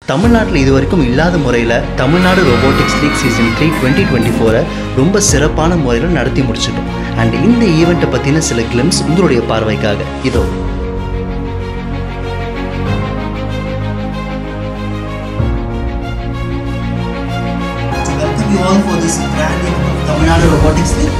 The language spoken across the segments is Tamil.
தமிழ்நாட்டில் இது வரைக்கும் இல்லாத முறையில் Tamil Nadu robotics league season three twenty twenty ஃபோரை ரொம்ப சிறப்பான முறையில் நடத்தி முடிச்சிட்டோம் அண்ட் இந்த ஈவெண்ட்டை பற்றின சில கிளிம்ஸ் உங்களுடைய பார்வைக்காக இதோ Welcome you all for this grand event of Tamil Nadu Robotics League.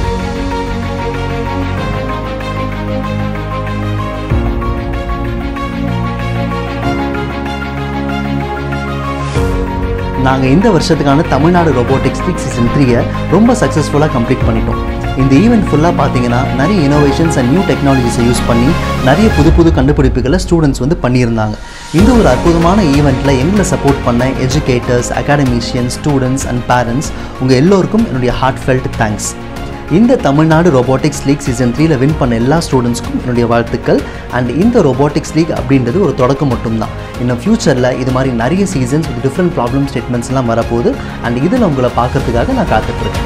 நாங்கள் இந்த வருஷத்துக்கான தமிழ்நாடு ரோபோட்டிக்ஸ் லீக் சீசன் த்ரீயை ரொம்ப சக்ஸஸ்ஃபுல்லாக கம்ப்ளீட் பண்ணிட்டோம் இந்த ஈவெண்ட் ஃபுல்லாக பார்த்தீங்கன்னா நிறைய இனோவேஷன்ஸ் அண்ட் நியூ டெக்னாலஜிஸை யூஸ் பண்ணி நிறைய புது புது கண்டுபிடிப்புகளை ஸ்டூடெண்ட்ஸ் வந்து பண்ணியிருந்தாங்க இந்த ஒரு அற்புதமான ஈவெண்ட்டில் எங்களை சப்போர்ட் பண்ண educators academicians students and parents உங்கள் எல்லோருக்கும் என்னுடைய ஹார்ட் ஃபெல்ட் தேங்க்ஸ் இந்த தமிழ்நாடு ரோபோட்டிக்ஸ் லீக் சீசன் த்ரீல வின் பண்ண எல்லா ஸ்டூடெண்ட்ஸ்க்கும் என்னுடைய வாழ்த்துக்கள் அண்ட் இந்த ரோபோட்டிக்ஸ் லீக் அப்படின்றது ஒரு தொடக்கம் மட்டும்தான் இன்னும் ஃப்யூச்சரில் இது மாதிரி நிறைய சீசன்ஸ் வித் டிஃப்ரெண்ட் ப்ராப்ளம் ஸ்டேட்மெண்ட்ஸ்லாம் வரப்போகுது அண்ட் இதில் உங்களை பார்க்கறதுக்காக நான் காத்துட்ருக்கேன்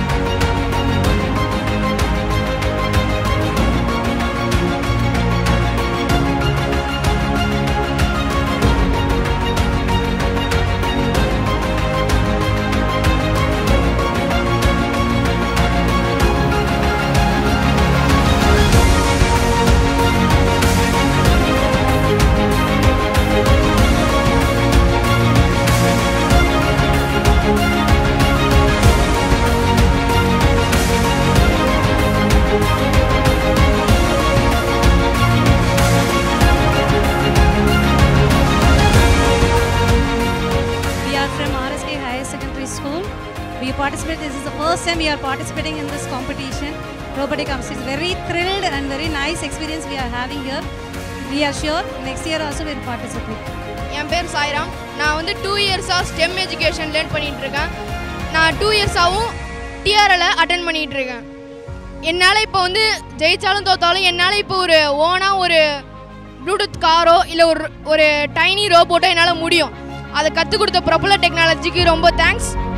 We are from RSK Higher Secondary School. We participate. This is the first time we are participating in this competition. Robotic arms is very thrilled and very nice experience we are having here. We are sure next year also we will participate. என் பேர் சாய்ராம் நான் வந்து டூ இயர்ஸாக ஸ்டெம் எஜுகேஷன் லேர்ன் பண்ணிட்டு இருக்கேன் நான் டூ இயர்ஸாகவும் டிஆர்எல் அட்டன் பண்ணிட்டு இருக்கேன் என்னால் இப்போ வந்து ஜெயிச்சாலும் தோத்தாலும் என்னால் இப்போ ஒரு ஓனாக ஒரு ப்ளூடூத் காரோ இல்லை ஒரு ஒரு டைனி ரோபோட்டோ என்னால் முடியும் அதை கற்றுக் கொடுத்த ப்ரொபலர் டெக்னாலஜிக்கு ரொம்ப தேங்க்ஸ்